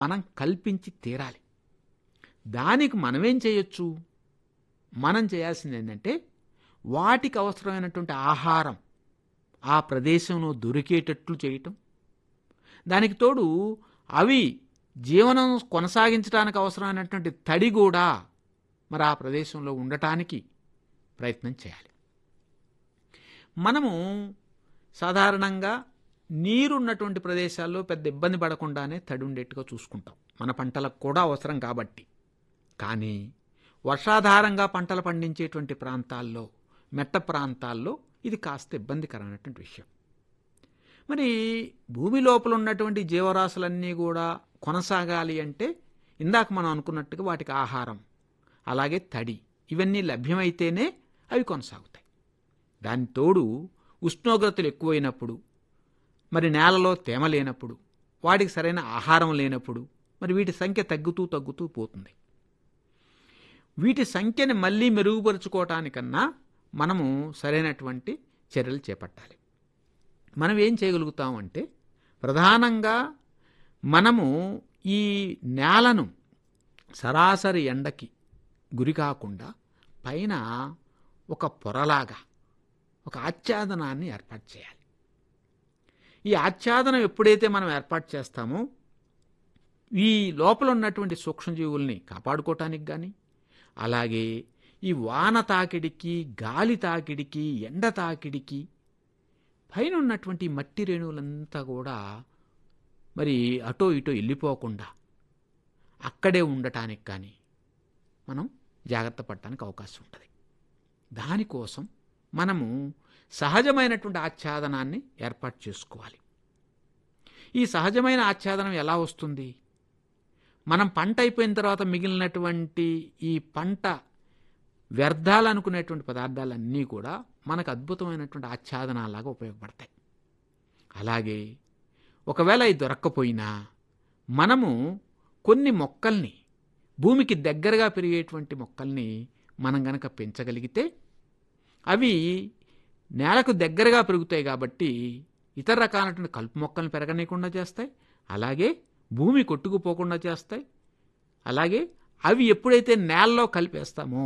మనం కల్పించి తీరాలి దానికి మనమేం చేయొచ్చు మనం చేయాల్సింది ఏంటంటే వాటికి అవసరమైనటువంటి ఆహారం ఆ ప్రదేశంలో దొరికేటట్లు చేయటం దానికి తోడు అవి జీవనం కొనసాగించడానికి అవసరమైనటువంటి తడి కూడా మరి ఆ ప్రదేశంలో ఉండటానికి ప్రయత్నం చేయాలి మనము సాధారణంగా నీరున్నటువంటి ప్రదేశాల్లో పెద్ద ఇబ్బంది పడకుండానే తడి ఉండేట్టుగా చూసుకుంటాం మన పంటలకు కూడా అవసరం కాబట్టి కానీ వర్షాధారంగా పంటలు పండించేటువంటి ప్రాంతాల్లో మెట్ట ప్రాంతాల్లో ఇది కాస్త ఇబ్బందికరమైనటువంటి విషయం మరి భూమి లోపల ఉన్నటువంటి జీవరాశులన్నీ కూడా కొనసాగాలి అంటే ఇందాక మనం అనుకున్నట్టుగా వాటికి ఆహారం అలాగే తడి ఇవన్నీ లభ్యమైతేనే అవి కొనసాగుతాయి దాని తోడు ఉష్ణోగ్రతలు ఎక్కువైనప్పుడు మరి నేలలో తేమ లేనప్పుడు వాటికి సరైన ఆహారం లేనప్పుడు మరి వీటి సంఖ్య తగ్గుతూ తగ్గుతూ పోతుంది వీటి సంఖ్యని మళ్ళీ మెరుగుపరుచుకోవటానికన్నా మనము సరైనటువంటి చర్యలు చేపట్టాలి మనం ఏం చేయగలుగుతాం అంటే ప్రధానంగా మనము ఈ నేలను సరాసరి ఎండకి గురి కాకుండా పైన ఒక పొరలాగా ఒక ఆచ్ఛాదనాన్ని ఏర్పాటు చేయాలి ఈ ఆచ్ఛాదనం ఎప్పుడైతే మనం ఏర్పాటు చేస్తామో ఈ లోపల ఉన్నటువంటి సూక్ష్మజీవుల్ని కాపాడుకోవటానికి కానీ అలాగే ఈ వాన తాకిడికి గాలి తాకిడికి ఎండ తాకిడికి పైన ఉన్నటువంటి మట్టి రేణువులంతా కూడా మరి అటో ఇటో వెళ్ళిపోకుండా అక్కడే ఉండటానికి కానీ మనం జాగ్రత్త పడటానికి అవకాశం ఉంటుంది దానికోసం మనము సహజమైనటువంటి ఆచ్ఛాదనాన్ని ఏర్పాటు చేసుకోవాలి ఈ సహజమైన ఆచ్ఛాదనం ఎలా వస్తుంది మనం పంట అయిపోయిన తర్వాత మిగిలినటువంటి ఈ పంట వ్యర్థాలు అనుకునేటువంటి పదార్థాలన్నీ కూడా మనకు అద్భుతమైనటువంటి ఆచ్ఛాదనాలాగా ఉపయోగపడతాయి అలాగే ఒకవేళ ఇది దొరక్కపోయినా మనము కొన్ని మొక్కల్ని భూమికి దగ్గరగా పెరిగేటువంటి మొక్కల్ని మనం గనక పెంచగలిగితే అవి నేలకు దగ్గరగా పెరుగుతాయి కాబట్టి ఇతర రకాలైనటువంటి కలుపు మొక్కల్ని పెరగనీయకుండా చేస్తాయి అలాగే భూమి కొట్టుకుపోకుండా చేస్తాయి అలాగే అవి ఎప్పుడైతే నేలలో కలిపేస్తామో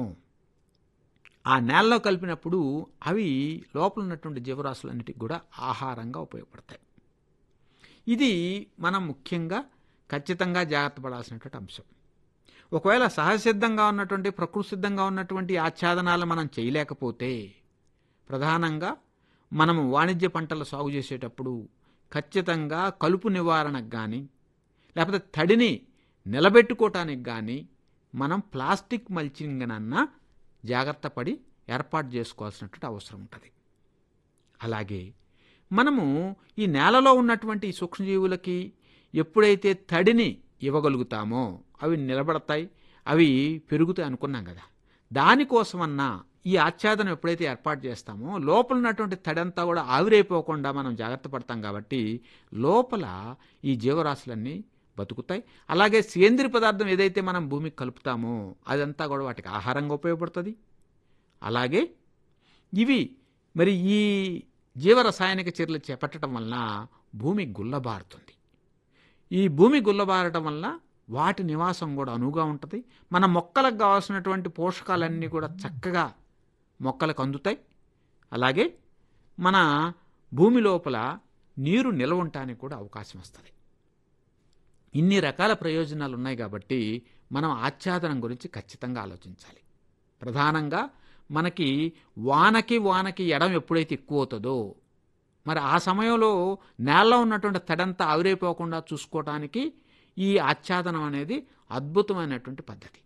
ఆ నేలలో కలిపినప్పుడు అవి లోపల ఉన్నటువంటి జీవరాశులన్నిటికి కూడా ఆహారంగా ఉపయోగపడతాయి ఇది మనం ముఖ్యంగా ఖచ్చితంగా జాగ్రత్త పడాల్సినటువంటి అంశం ఒకవేళ సహజసిద్ధంగా ఉన్నటువంటి ప్రకృతి సిద్ధంగా ఉన్నటువంటి ఆచ్ఛాదనాలు మనం చేయలేకపోతే ప్రధానంగా మనము వాణిజ్య పంటలు సాగు చేసేటప్పుడు ఖచ్చితంగా కలుపు నివారణకు కానీ లేకపోతే తడిని నిలబెట్టుకోవటానికి కానీ మనం ప్లాస్టిక్ మల్చింగ్నన్నా జాగ్రత్త పడి ఏర్పాటు చేసుకోవాల్సినటువంటి అవసరం ఉంటుంది అలాగే మనము ఈ నేలలో ఉన్నటువంటి ఈ సూక్ష్మజీవులకి ఎప్పుడైతే తడిని ఇవ్వగలుగుతామో అవి నిలబడతాయి అవి పెరుగుతాయి అనుకున్నాం కదా దానికోసమన్నా ఈ ఆచ్ఛాదనం ఎప్పుడైతే ఏర్పాటు చేస్తామో లోపల ఉన్నటువంటి తడంతా కూడా ఆవిరైపోకుండా మనం జాగ్రత్త పడతాం కాబట్టి లోపల ఈ జీవరాశులన్నీ బతుకుతాయి అలాగే సేంద్రియ పదార్థం ఏదైతే మనం భూమికి కలుపుతామో అదంతా కూడా వాటికి ఆహారంగా ఉపయోగపడుతుంది అలాగే ఇవి మరి ఈ జీవరసాయనిక చర్యలు చేపట్టడం వలన భూమి గుల్లబారుతుంది ఈ భూమి గుల్లబారటం వల్ల వాటి నివాసం కూడా అనువుగా ఉంటుంది మన మొక్కలకు కావాల్సినటువంటి పోషకాలన్నీ కూడా చక్కగా మొక్కలకు అందుతాయి అలాగే మన భూమి లోపల నీరు నిల్వ ఉండటానికి కూడా అవకాశం వస్తుంది ఇన్ని రకాల ప్రయోజనాలు ఉన్నాయి కాబట్టి మనం ఆచ్ఛాదనం గురించి ఖచ్చితంగా ఆలోచించాలి ప్రధానంగా మనకి వానకి వానకి ఎడం ఎప్పుడైతే ఎక్కువ అవుతుందో మరి ఆ సమయంలో నేలలో ఉన్నటువంటి తడంతా ఆవిరైపోకుండా చూసుకోవటానికి ఈ ఆచ్ఛాదనం అనేది అద్భుతమైనటువంటి పద్ధతి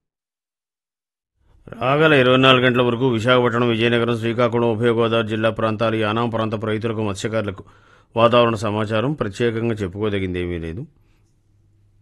రాగల ఇరవై నాలుగు గంటల వరకు విశాఖపట్నం విజయనగరం శ్రీకాకుళం ఉభయ గోదావరి జిల్లా ప్రాంతాలు యానాం ప్రాంత రైతులకు మత్స్యకారులకు వాతావరణ సమాచారం ప్రత్యేకంగా చెప్పుకోదగింది ఏమీ లేదు